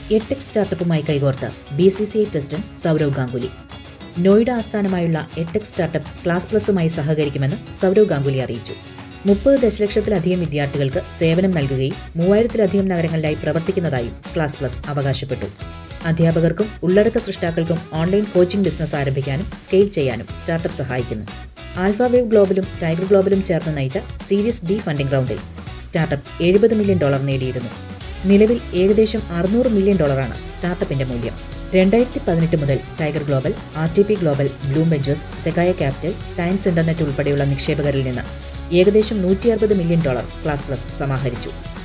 എട്ടെക് സ്റ്റാർട്ടപ്പുമായി കൈകോർത്ത് B C C I president Sourav Ganguly Noida ആസ്ഥാനമായുള്ള എട്ടെക് സ്റ്റാർട്ടപ്പ് ക്ലാസ് പ്ലസുമായി സഹകരിക്കുമെന്ന് സൗരവ് ഗാംഗുലി അറിയിച്ചു മുപ്പത് ദശലക്ഷത്തിലധികം വിദ്യാർത്ഥികൾക്ക് സേവനം നൽകുകയും മൂവായിരത്തിലധികം നഗരങ്ങളിലായി പ്രവർത്തിക്കുന്നതായും ക്ലാസ് പ്ലസ് അവകാശപ്പെട്ടു അധ്യാപകർക്കും ഉള്ളടക്ക സൃഷ്ടാക്കൾക്കും ഓൺലൈൻ കോച്ചിംഗ് ബിസിനസ് ആരംഭിക്കാനും സ്കെയിൽ ചെയ്യാനും സ്റ്റാർട്ടപ്പ് സഹായിക്കുന്നു ആൽഫാവേവ് ഗ്ലോബലും ടൈഗർ ഗ്ലോബലും ചേർന്ന് നയിച്ച സീരീസ് ഡി ഫണ്ടിംഗ് റൗണ്ടിൽ സ്റ്റാർട്ടപ്പ് എഴുപത് മില്യൺ ഡോളർ നേടിയിരുന്നു നിലവിൽ ഏകദേശം അറുന്നൂറ് മില്യൺ ഡോളറാണ് സ്റ്റാർട്ടപ്പിന്റെ മൂല്യം രണ്ടായിരത്തി പതിനെട്ട് മുതൽ Tiger Global R T P Global Bloom Ventures Sequoia Capital Times Internet ഉൾപ്പെടെയുള്ള നിക്ഷേപകരിൽ നിന്ന് ഏകദേശം നൂറ്റി അറുപത് മില്യൺ ഡോളർ ക്ലാസ് പ്ലസ് സമാഹരിച്ചു